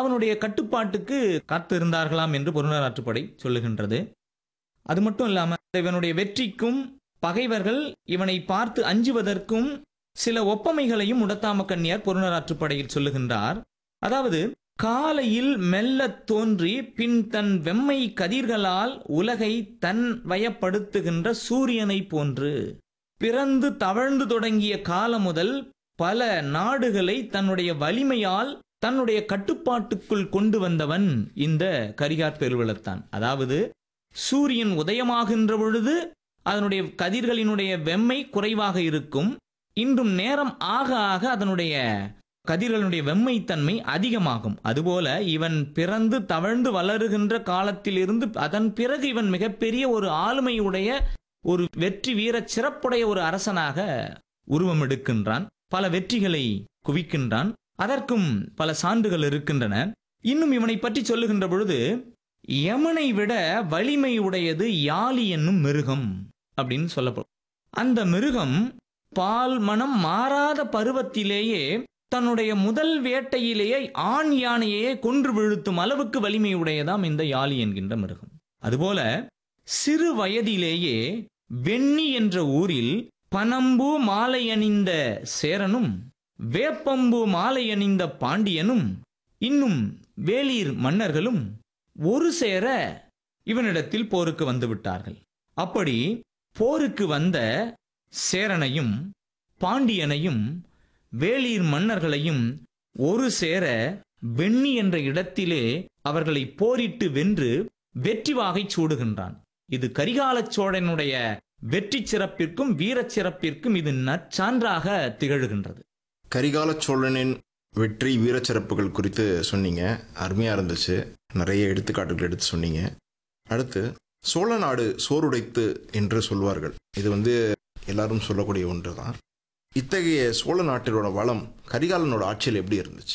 அவனுடைய கட்டுப்பாட்டுக்கு காத்திருந்தார்களாம் என்று புறநராற்றுப்படை சொல்லுகின்றது அது மட்டும் இல்லாம இவனுடைய வெற்றிக்கும் பகைவர்கள் இவனை பார்த்து அஞ்சுவதற்கும் சில ஒப்பமைகளையும் உடத்தாம கன்னியார் புறநராற்றுப்படையில் சொல்லுகின்றார் அதாவது காலையில் மெல்லத் தோன்றி பின் தன் வெம்மை கதிர்களால் உலகை தன் வயப்படுத்துகின்ற சூரியனைப் போன்று பிறந்து தவழ்ந்து தொடங்கிய காலம் முதல் பல நாடுகளை தன்னுடைய வலிமையால் தன்னுடைய கட்டுப்பாட்டுக்குள் கொண்டு வந்தவன் இந்த கரிகார் பெருவளத்தான் அதாவது சூரியன் உதயமாகின்ற பொழுது அதனுடைய கதிர்களினுடைய வெம்மை குறைவாக இருக்கும் இன்றும் நேரம் ஆக ஆக அதனுடைய கதிர்களுடைய வெம்மைத்தன்மை அதிகமாகும் அதுபோல இவன் பிறந்து தவழ்ந்து வளருகின்ற காலத்திலிருந்து அதன் பிறகு இவன் மிகப்பெரிய ஒரு ஆளுமையுடைய ஒரு வெற்றி வீர சிறப்புடைய ஒரு அரசனாக உருவம் எடுக்கின்றான் பல வெற்றிகளை குவிக்கின்றான் அதற்கும் பல சான்றுகள் இருக்கின்றன இன்னும் இவனை பற்றி சொல்லுகின்ற பொழுது யமனை விட வலிமை உடையது யாலி என்னும் மிருகம் அப்படின்னு சொல்லப்படும் அந்த மிருகம் பால் மனம் மாறாத பருவத்திலேயே தன்னுடைய முதல் வேட்டையிலேயே ஆண் யானையே கொன்று வீழ்த்தும் அளவுக்கு வலிமை உடையதாம் இந்த யாலி என்கின்ற மிருகம் அதுபோல சிறு வயதிலேயே வெண்ணி என்ற ஊரில் பனம்பூ மாலை அணிந்த சேரனும் வேப்பம்பூ மாலை அணிந்த பாண்டியனும் இன்னும் வேலீர் மன்னர்களும் ஒரு சேர இவனிடத்தில் போருக்கு வந்து விட்டார்கள் அப்படி போருக்கு வந்த சேரனையும் பாண்டியனையும் வேலீர் மன்னர்களையும் ஒரு சேர வெண்ணி என்ற இடத்திலே அவர்களை போரிட்டு வென்று வெற்றி வாகை சூடுகின்றான் இது கரிகால சோழனுடைய வெற்றி சிறப்பிற்கும் வீரச் சிறப்பிற்கும் இது நற்சான்றாக திகழ்கின்றது கரிகால சோழனின் வெற்றி வீரச்சிறப்புகள் குறித்து சொன்னீங்க அருமையாக இருந்துச்சு நிறைய எடுத்துக்காட்டுகள் எடுத்து சொன்னீங்க அடுத்து சோழ நாடு சோறுடைத்து என்று சொல்வார்கள் இது வந்து எல்லாரும் சொல்லக்கூடிய ஒன்று தான் இத்தகைய சோழ நாட்டினோட வளம் கரிகாலனோட ஆட்சியில் எப்படி இருந்துச்சு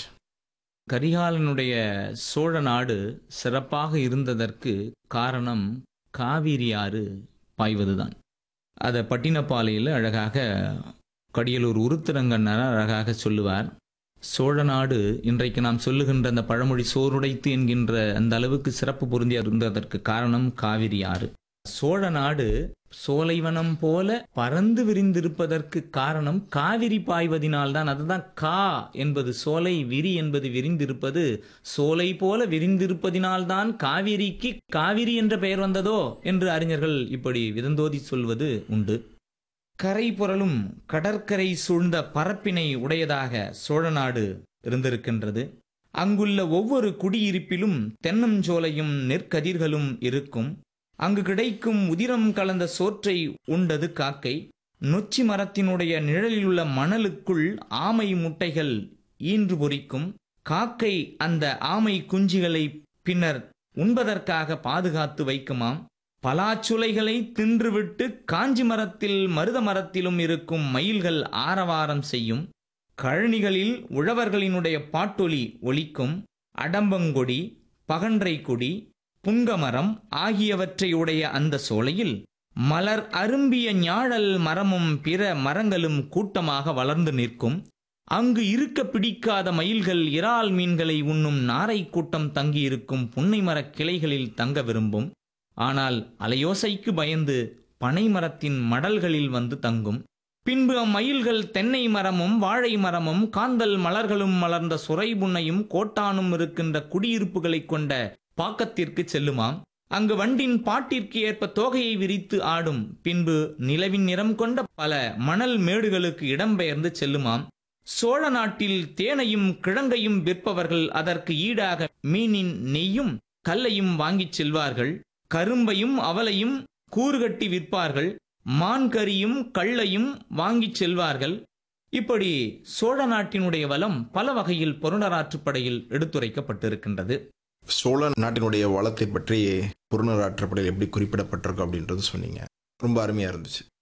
கரிகாலனுடைய சோழ நாடு சிறப்பாக இருந்ததற்கு காரணம் காவிரி ஆறு பாய்வதுதான் அதை பட்டினப்பாலையில் அழகாக கடியலூர் உருத்திரங்கண்ணர் அழகாக சொல்லுவார் சோழ நாடு இன்றைக்கு நாம் சொல்லுகின்ற அந்த பழமொழி சோறுடைத்து என்கின்ற அந்த அளவுக்கு சிறப்பு பொருந்தி இருந்ததற்கு காரணம் காவிரி ஆறு சோழ நாடு சோலைவனம் போல பறந்து விரிந்திருப்பதற்கு காரணம் காவிரி பாய்வதினால்தான் அதுதான் கா என்பது சோலை விரி என்பது விரிந்திருப்பது சோலை போல விரிந்திருப்பதினால்தான் காவிரிக்கு காவிரி என்ற பெயர் வந்ததோ என்று அறிஞர்கள் இப்படி விதந்தோதி சொல்வது உண்டு கரை புரளும் கடற்கரை சூழ்ந்த பரப்பினை உடையதாக சோழநாடு இருந்திருக்கின்றது அங்குள்ள ஒவ்வொரு குடியிருப்பிலும் தென்னஞ்சோலையும் நெற்கதிர்களும் இருக்கும் அங்கு கிடைக்கும் உதிரம் கலந்த சோற்றை உண்டது காக்கை நொச்சி மரத்தினுடைய நிழலிலுள்ள மணலுக்குள் ஆமை முட்டைகள் ஈன்று பொறிக்கும் காக்கை அந்த ஆமை குஞ்சுகளை பின்னர் உண்பதற்காக பாதுகாத்து வைக்குமாம் பலாச்சுளைகளை தின்றுவிட்டு காஞ்சி மரத்தில் மருத மரத்திலும் இருக்கும் மயில்கள் ஆரவாரம் செய்யும் கழனிகளில் உழவர்களினுடைய பாட்டொலி ஒலிக்கும் அடம்பங்கொடி பகன்றை கொடி புங்கமரம் ஆகியவற்றை உடைய அந்த சோலையில் மலர் அரும்பிய ஞாழல் மரமும் பிற மரங்களும் கூட்டமாக வளர்ந்து நிற்கும் அங்கு இருக்க பிடிக்காத மயில்கள் இறால் மீன்களை உண்ணும் நாரை கூட்டம் தங்கியிருக்கும் புன்னை மரக் கிளைகளில் தங்க விரும்பும் ஆனால் அலையோசைக்கு பயந்து பனை மரத்தின் மடல்களில் வந்து தங்கும் பின்பு அம்மயில்கள் தென்னை மரமும் வாழை மரமும் காந்தல் மலர்களும் மலர்ந்த சுரை புன்னையும் கோட்டானும் இருக்கின்ற குடியிருப்புகளைக் கொண்ட பாக்கத்திற்கு செல்லுமாம் அங்கு வண்டின் பாட்டிற்கு ஏற்ப தோகையை விரித்து ஆடும் பின்பு நிலவின் நிறம் கொண்ட பல மணல் மேடுகளுக்கு இடம்பெயர்ந்து செல்லுமாம் சோழ நாட்டில் தேனையும் கிழங்கையும் விற்பவர்கள் அதற்கு ஈடாக மீனின் நெய்யும் கல்லையும் வாங்கிச் செல்வார்கள் கரும்பையும் அவலையும் கூறுகட்டி விற்பார்கள் மான்கரியும் கள்ளையும் வாங்கிச் செல்வார்கள் இப்படி சோழ நாட்டினுடைய வளம் பல வகையில் புறநராற்றுப்படையில் எடுத்துரைக்கப்பட்டிருக்கின்றது சோழ நாட்டினுடைய வளத்தை பற்றி புறநராற்றப்படையில் எப்படி குறிப்பிடப்பட்டிருக்கும் அப்படின்றது சொன்னீங்க ரொம்ப அருமையாக இருந்துச்சு